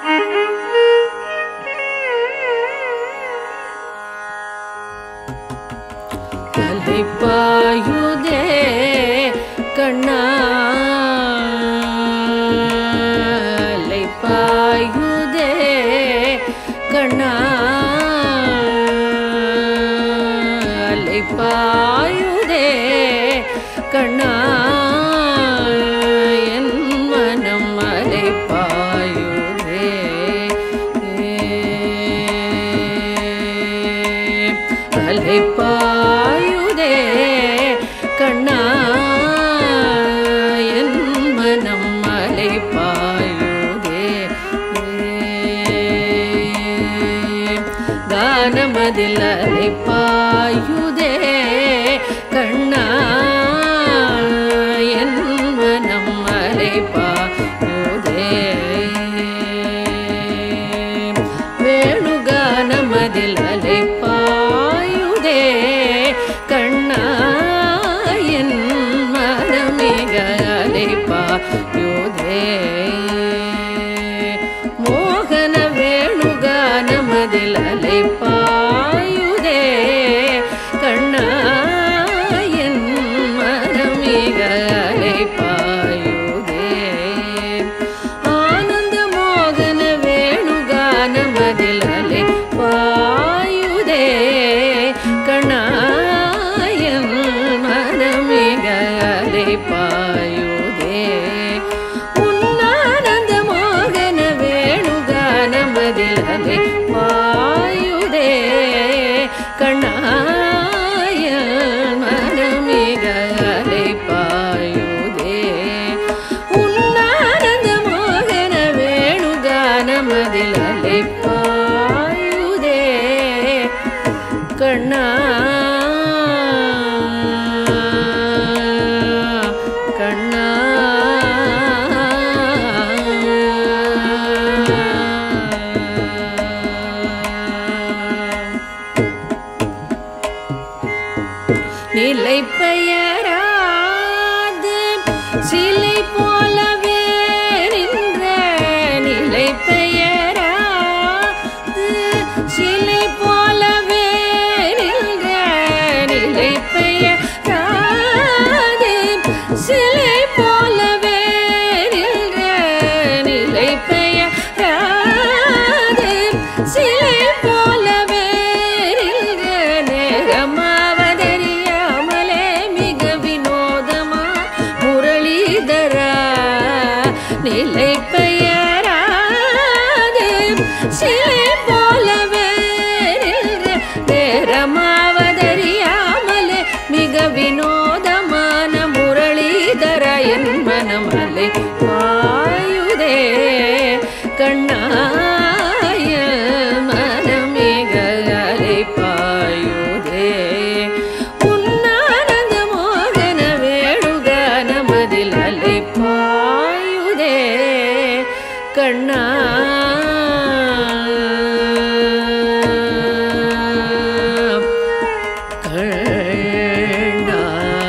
பாயுதே கண்ணாலை பாயுதே கண்ணாலை பாயுதே கண்ணா என் மனம் அலை பாயுதே அலை பாயுதே கண்ணா என் மனம் அலை பாயுதே கானமதில் அலை பாயுதே கண்ணா என் மனம் அலை பாயுதே வேணுகானமதில் அலை பாயுதே கண்ணா என் மனமிக அலை பாயுதே மோகன வேணுகானமதில் அலை பாயுதே கண்ணா என் மனமிக அலை பாயுதே ஆனந்த மோகன வேணுகானமதில் அலை பாயுதே கண்ணாயன் மனமிக அலை பாயுதே உன்னானந்த மோகன வேணுகானமதில் அலை பாயுதே கண்ணாயன் மனமிக அலை பாயுதே உன்னானந்த மோகன வேணுகானமதில் அலை பாயுதே கண்ணா கண்ணா நிலை பெயராது சிலை போலவே நின்ற நிலை பெயராது சிலை போலவே நின்ற நிலை பெயராது சிலை போலவே நின்ற நிலை பெயராது சிலை போலவே நின்ற நேரமாவதறியாமலே மிக வினோதமா முரளிதரா நிலை பெயராது சிலை போலவே நின்ற நேரமாவதறியாமலே மிக வினோதமான முரளிதர என் மனமலை பாயுதே கண்ணாய மனமிக அலை பாயுதே உன்னானந்த மோகன வேணுகானமதில் அலை பாயுதே கண்ணா கண்ணா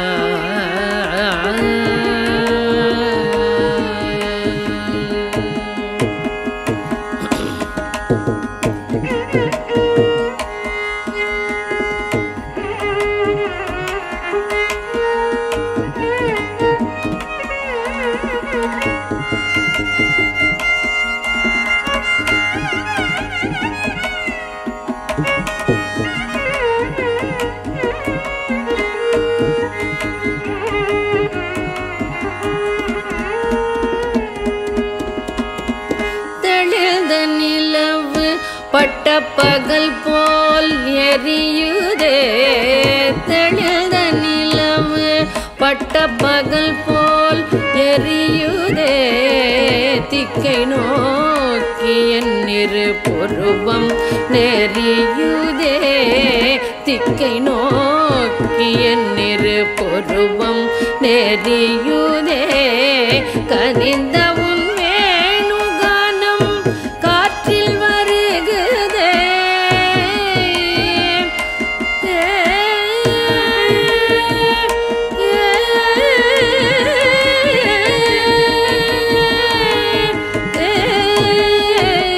தெளிந்த நிலவு பட்ட பகல் போல் எரியுதே தெளிந்த நிலவு பட்ட பகல் போல் எரியுதே திக்கை நோக்கி என் இரு பொருவம் நெறியுதே திக்கை நோக்கி என் இரு பொருவம் நெறியுதே கனிந்த உன் வேணுகானம் காற்றில் வருகுதே ஏ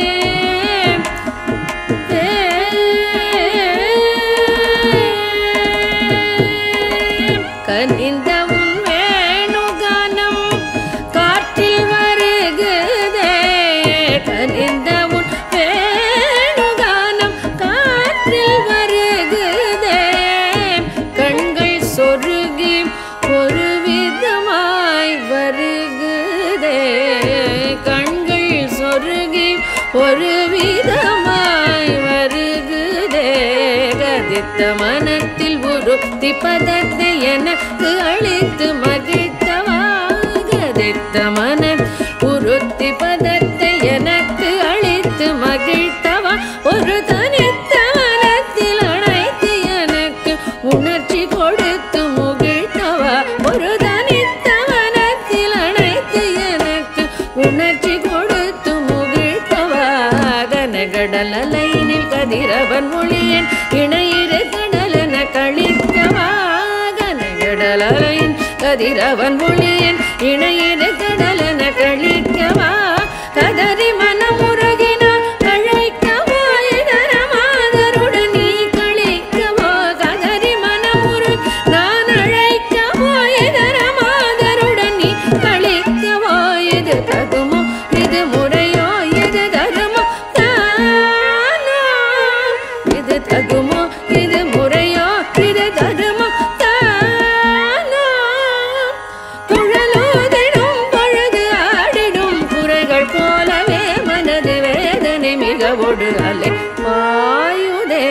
ஒரு விதமாய் வருகுதே கதித்த மனத்தில் உருத்தி பதத்தை எனக்கு அளித்து மகிழ்த்தவா கதித்த மன உருத்தி பதத்தை எனக்கு அளித்து மகிழ்த்தவா ஒரு தனித்த மனத்தில் அனைத்து எனக்கு உணர்ச்சி கொடுத்து முகிழ்த்தவா ஒரு தனித்த மனத்தில் அனைத்து எனக்கு உணர்ச்சி கொடுத்து முகிழ்த்தவா கனகடல் அலைனில் கதிரவன் மொழியன் இணையிரு கடலென கழிக்கவா கனகடல் அலையின் கதிரவன் மொழியன் இணையிரு கடலென கழிக்கவா கதறி மனமுருகினார் அழைக்கவா இதர மாதருடன் நீ கழிக்கவா கதறி மனமுரு நான் அழைக்கவா இதர மாதருடன் நீ கழிக்கவா இது தகுமோ இது முறையோ இது தகுமோ தானோ இது தகுமோ இது முறையோ இது தகுமோ தானோ குழலோதிடும் பொழுது ஆடிடும் குறைகள் போலவே மனது வேதனை மிகவோடு அலை பாயுதே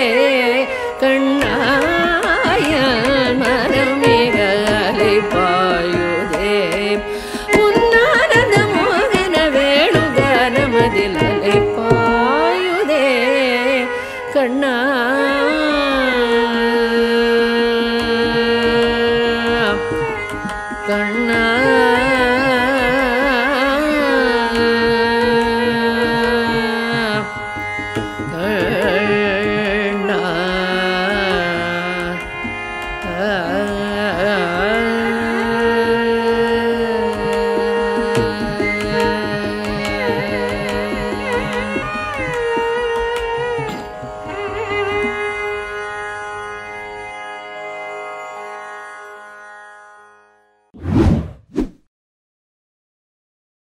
கண்ணாய மனம் மிக அலை பாயுதே உன்னானந்த மோகன வேணுகானமதில் அலை பாயுதே கண்ணா கண்ணா கண்ணா ஆ